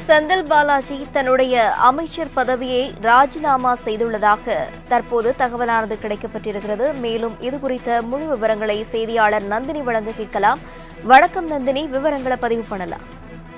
செந்தில் பாலாஜி தன்னுடைய அமைச்சர் பதவியை ராஜினாமா செய்துள்ளதாக தற்போது தகவலானது கிடைக்கப்பட்டிருக்கிறது மேலும் இது குறித்த முழு விவரங்களை செய்தியாளர் நந்தினி வழங்க கேட்கலாம் வணக்கம் நந்தினி விவரங்களை பதிவு பண்ணலாம்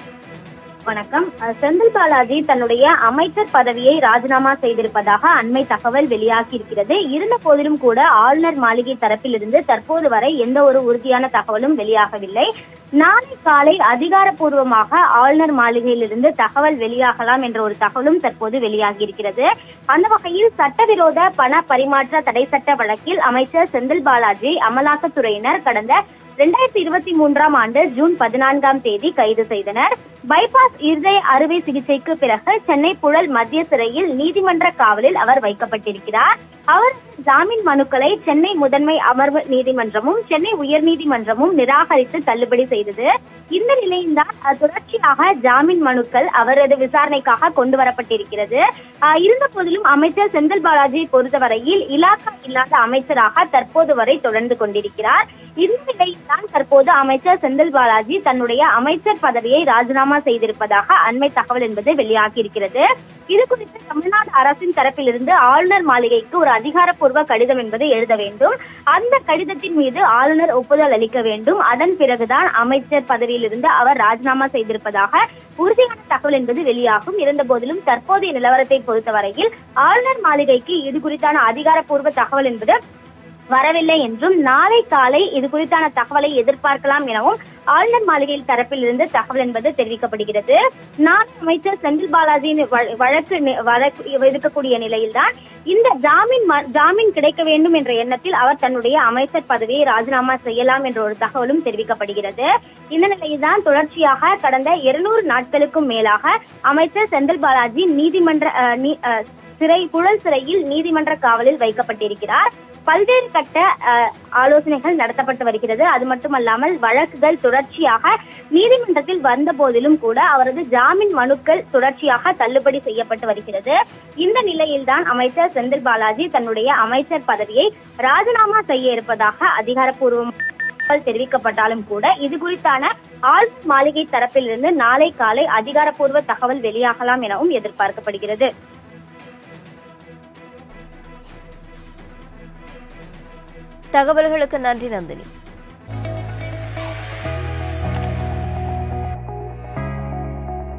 வணக்கம் அஹ் செந்தில் பாலாஜி தன்னுடைய அமைச்சர் பதவியை ராஜினாமா செய்திருப்பதாக அண்மை தகவல் வெளியாகி இருக்கிறது இருந்த போதிலும் கூட ஆளுநர் மாளிகை தரப்பிலிருந்து தற்போது வரை எந்த ஒரு உறுதியான தகவலும் வெளியாகவில்லை நாளை காலை அதிகாரப்பூர்வமாக ஆளுநர் மாளிகையிலிருந்து தகவல் வெளியாகலாம் என்ற ஒரு தகவலும் தற்போது வெளியாகி இருக்கிறது அந்த வகையில் சட்டவிரோத பண பரிமாற்ற தடை சட்ட வழக்கில் அமைச்சர் செந்தில் பாலாஜி அமலாக்கத்துறையினர் கடந்த இரண்டாயிரத்தி இருபத்தி மூன்றாம் ஆண்டு ஜூன் பதினான்காம் தேதி கைது செய்தனர் பைபாஸ் இருதய அறுவை சிகிச்சைக்கு பிறகு சென்னை புழல் மத்திய சிறையில் நீதிமன்ற காவலில் அவர் வைக்கப்பட்டிருக்கிறார் அவர் ஜாமீன் மனுக்களை சென்னை முதன்மை அமர்வு நீதிமன்றமும் சென்னை உயர்நீதிமன்றமும் நிராகரித்து தள்ளுபடி செய்தது இந்த நிலையில்தான் அஹ், தொடர்ச்சியாக ஜாமீன் மனுக்கள் அவரது விசாரணைக்காக கொண்டு வரப்பட்டிருக்கிறது அஹ், இருந்த போதிலும் அமைச்சர் செந்தில் பாலாஜியை பொறுத்தவரையில் இலாக்கா இல்லாத அமைச்சராக தற்போது வரை தொடர்ந்து கொண்டிருக்கிறார் இந்த நிலையில்தான் தற்போது அமைச்சர் செந்தில் பாலாஜி தன்னுடைய அமைச்சர் பதவியை ராஜினாமா செய்திருப்பதாக அண்மை தகவல் என்பது வெளியாகி இருக்கிறது இது குறித்து தமிழ்நாடு அரசின் தரப்பிலிருந்து ஆளுநர் மாளிகைக்கு ஒரு அதிகாரப்பூர்வ கடிதம் என்பது எழுத வேண்டும் அந்த கடிதத்தின் மீது ஆளுநர் ஒப்புதல் அளிக்க வேண்டும் அதன் பிறகுதான் அமைச்சர் பதவியிலிருந்து அவர் ராஜினாமா செய்திருப்பதாக உறுதியான தகவல் என்பது வெளியாகும் இருந்த போதிலும் தற்போதைய நிலவரத்தை பொறுத்தவரையில் ஆளுநர் மாளிகைக்கு இது குறித்தான அதிகாரப்பூர்வ தகவல் என்பது வரவில்லை என்றும் நாளை காலை இது குறித்தான தகவலை எதிர்பார்க்கலாம் எனவும் ஆளுநர் மாளிகையில் தரப்பில் இருந்து தகவல் என்பது தெரிவிக்கப்படுகிறது நாளை அமைச்சர் செந்தில் பாலாஜியின் வழ- வழக்கு நி- வழக்கு இருக்கக்கூடிய நிலையில்தான் இந்த ஜாமீன் ம- ஜாமீன் கிடைக்க வேண்டும் என்ற எண்ணத்தில் அவர் தன்னுடைய அமைச்சர் பதவியை ராஜினாமா செய்யலாம் என்ற ஒரு தகவலும் தெரிவிக்கப்படுகிறது இந்த நிலையில்தான் தொடர்ச்சியாக கடந்த இருநூறு நாட்களுக்கும் மேலாக அமைச்சர் செந்தில் பாலாஜி நீதிமன்ற அஹ், நீ- அஹ், சிறை புழல் சிறையில் நீதிமன்ற காவலில் வைக்கப்பட்டிருக்கிறார் பல்வேறு கட்ட அஹ், ஆலோசனைகள் நடத்தப்பட்டு வருகிறது அது மட்டுமல்லாமல் வழக்குகள் தொடர்ச்சியாக நீதிமன்றத்தில் வந்த போதிலும் கூட அவரது ஜாமீன் மனுக்கள் தொடர்ச்சியாக தள்ளுபடி செய்யப்பட்டு வருகிறது இந்த நிலையில்தான் அமைச்சர் செந்தில் பாலாஜி தன்னுடைய அமைச்சர் பதவியை ராஜினாமா செய்ய இருப்பதாக அதிகாரப்பூர்வம் தகவல் தெரிவிக்கப்பட்டாலும் கூட இது குறித்தான ஆளுநர் மாளிகை தரப்பிலிருந்து நாளை காலை அதிகாரப்பூர்வ தகவல் வெளியாகலாம் எனவும் எதிர்பார்க்கப்படுகிறது தகவல்களுக்கு நன்றி நந்தினி